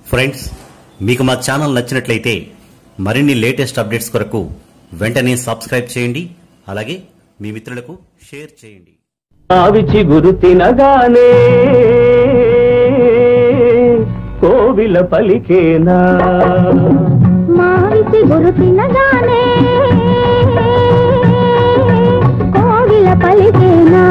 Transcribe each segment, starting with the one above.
friends మీకు మా channel నచ్చినట్లయితే మరిన్ని లేటెస్ట్ అప్డేట్స్ కొరకు వెంటనే సబ్స్క్రైబ్ చేయండి అలాగే మీ మిత్రులకు షేర్ చేయండి ఆవి చిగురు తినగానే కోవిల పలికేనా మావిసి గురు తినగానే కోవిల పలికేనా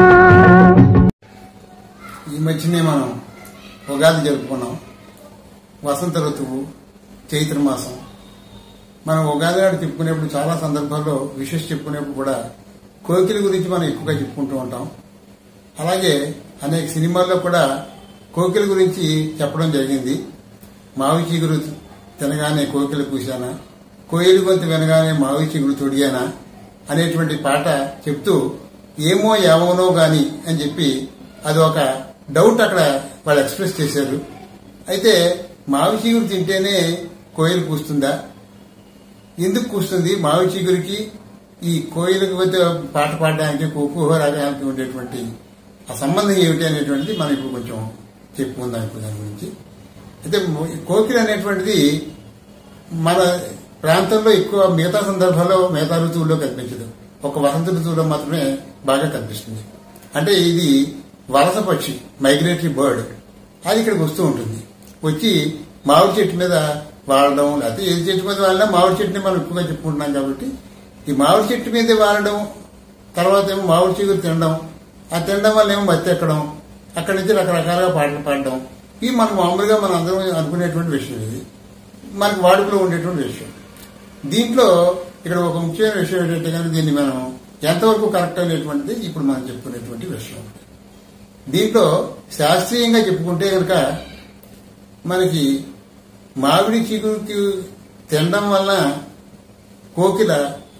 ఈ మధ్యనే మనం ఉగాది జరుపుకున్నాం వసంత ఋతువు చైత్ర మాసం మనం ఉగాది నాడు చెప్పుకునేప్పుడు చాలా సందర్భాల్లో విశేష చెప్పుకునేప్పుడు కూడా కోకిల గురించి మనం ఎక్కువగా చెప్పుకుంటూ ఉంటాం అలాగే అనేక సినిమాల్లో కూడా కోకిల గురించి చెప్పడం జరిగింది మావి చిగురు తినగానే కోకిల కూశానా కోయిలు గొంతు వినగానే మావి చిగురు తొడిగానా అనేటువంటి పాట చెప్తూ ఏమో ఏమోనో గాని అని చెప్పి అది ఒక డౌట్ అక్కడ వాళ్ళు ఎక్స్ప్రెస్ చేశారు అయితే మావి చిగురు తింటేనే కోయిలు కూస్తుందా ఎందుకు కూస్తుంది మావి చిగురికి ఈ కోయిలకు వచ్చే పాట పాడడానికి కుహో రాగానికి ఉండేటువంటి ఆ సంబంధం ఏమిటి అనేటువంటిది మనం ఇప్పుడు కొంచెం చెప్పుకుందాం ఇప్పుడు దాని గురించి అయితే మొ- కోకిల అనేటువంటిది మన ప్రాంతంలో ఎక్కువ మిగతా సందర్భాల్లో మిగతా ఋతువుల్లో కనిపించదు ఒక వసంత ఋతువులో మాత్రమే బాగా కనిపిస్తుంది అంటే ఇది వలస పక్షి మైగ్రేటరీ బర్డ్ అది ఇక్కడికి వస్తూ ఉంటుంది వచ్చి మామిడి చెట్టు మీద వాడడం లేకపోతే ఏ చెట్టు మీద వాడినా మామిడి చెట్టుని మనం ఎక్కువగా చెప్పుకుంటున్నాం కాబట్టి ఈ మామిడి చెట్టు మీదే వాడడం తర్వాత ఏమో మామిడి చిగురు తినడం ఆ తినడం వల్ల ఏమో మత్తి ఎక్కడం అక్కడి నుంచి రకరకాలుగా పాటలు పాడడం ఇవి మనం మామూలుగా మనం అందరం అనుకునేటువంటి విషయం ఇది మనకు వాడుకలో ఉండేటువంటి విషయం దీంట్లో ఇక్కడ ఒక ముఖ్యమైన విషయం ఏంటంటే కనుక దీన్ని మనం ఎంతవరకు కరెక్ట్ అనేటువంటిది ఇప్పుడు మనం చెప్పుకునేటువంటి విషయం దీంట్లో శాస్త్రీయంగా చెప్పుకుంటే కనుక మనకి మామిడి చిగురుకి తినడం వల్ల కోకిల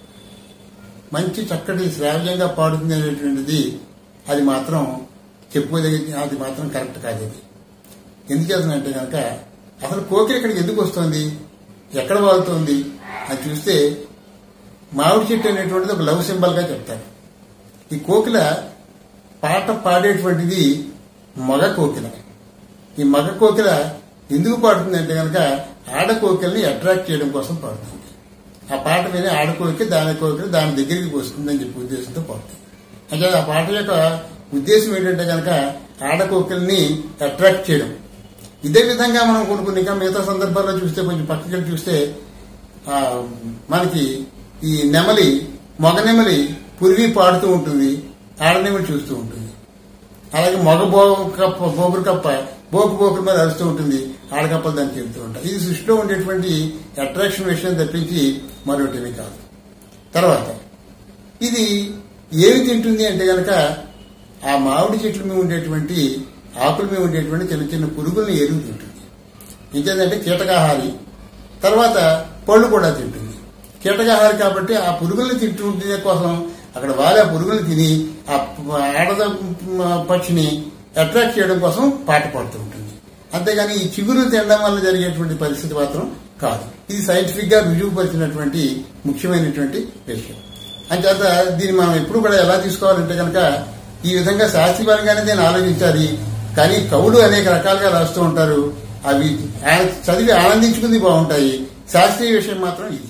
మంచి చక్కటి శ్రావ్యంగా పాడుతుంది అనేటువంటిది అది మాత్రం చెప్పుకోదగిన అది మాత్రం కరెక్ట్ కాదు అది ఎందుచేతనంటే కనుక అసలు కోకిల ఇక్కడికి ఎందుకు వస్తుంది ఎక్కడ వాడుతోంది అది చూస్తే మామిడి చెట్టు అనేటువంటిది ఒక లవ్ సింబల్ గా చెప్తారు ఈ కోకిల పాట పాడేటువంటిది మగ కోకిల ఈ మగ కోకిల ఎందుకు పాడుతుంది అంటే కనుక ఆడ కోకిలని అట్రాక్ట్ చేయడం కోసం పాడుతుంది ఆ పాట విని ఆడ కోకిల దాని కోకిల దాని దగ్గరికి వస్తుందని చెప్పి ఉద్దేశంతో పాడుతుంది అంటే ఆ పాట యొక్క ఉద్దేశం ఏంటంటే కనుక ఆడ కోకిల్ని అట్రాక్ట్ చేయడం ఇదే విధంగా మనం కొన్ని కొన్ని ఇంకా మిగతా సందర్భాల్లో చూస్తే కొంచెం పక్కకి వెళ్ళి చూస్తే ఆ, మనకి ఈ నెమలి మగ నెమలి పురివి పాడుతూ ఉంటుంది ఆడనెమలి చూస్తూ ఉంటుంది అలాగే మగ బో కప్ప బోగురు కప్ప బోకు బోకుల మీద అరుస్తూ ఉంటుంది ఆడకప్పలు దాన్ని చెబుతూ ఉంటాయి ఇది సృష్టిలో ఉండేటువంటి అట్రాక్షన్ విషయం తప్పించి మరొకటి కాదు తర్వాత ఇది ఏమి తింటుంది అంటే గనక ఆ మామిడి చెట్ల మీద ఉండేటువంటి ఆకుల మీద ఉండేటువంటి చిన్న చిన్న పురుగుల్ని ఎరువు తింటుంది ఇంకేంటంటే కీటకాహారి తర్వాత పళ్ళు కూడా తింటుంది కీటకాహారి కాబట్టి ఆ పురుగుల్ని తింటుంటే కోసం అక్కడ వాలి ఆ పురుగుల్ని తిని ఆ ఆడద పక్షిని అట్రాక్ట్ చేయడం కోసం పాట పాడుతూ ఉంటుంది అంతేగాని ఈ చిగురు తినడం వల్ల జరిగేటువంటి పరిస్థితి మాత్రం కాదు ఇది సైంటిఫిక్ గా రుజువుపరిచినటువంటి ముఖ్యమైనటువంటి విషయం అంచేత దీన్ని మనం ఎప్పుడు కూడా ఎలా తీసుకోవాలంటే కనుక ఈ విధంగా శాస్త్రీయపరంగానే దీన్ని ఆలోచించాలి కానీ కవులు అనేక రకాలుగా రాస్తూ ఉంటారు అవి ఆ- చదివి ఆనందించుకుంది బాగుంటాయి శాస్త్రీయ విషయం మాత్రం ఇది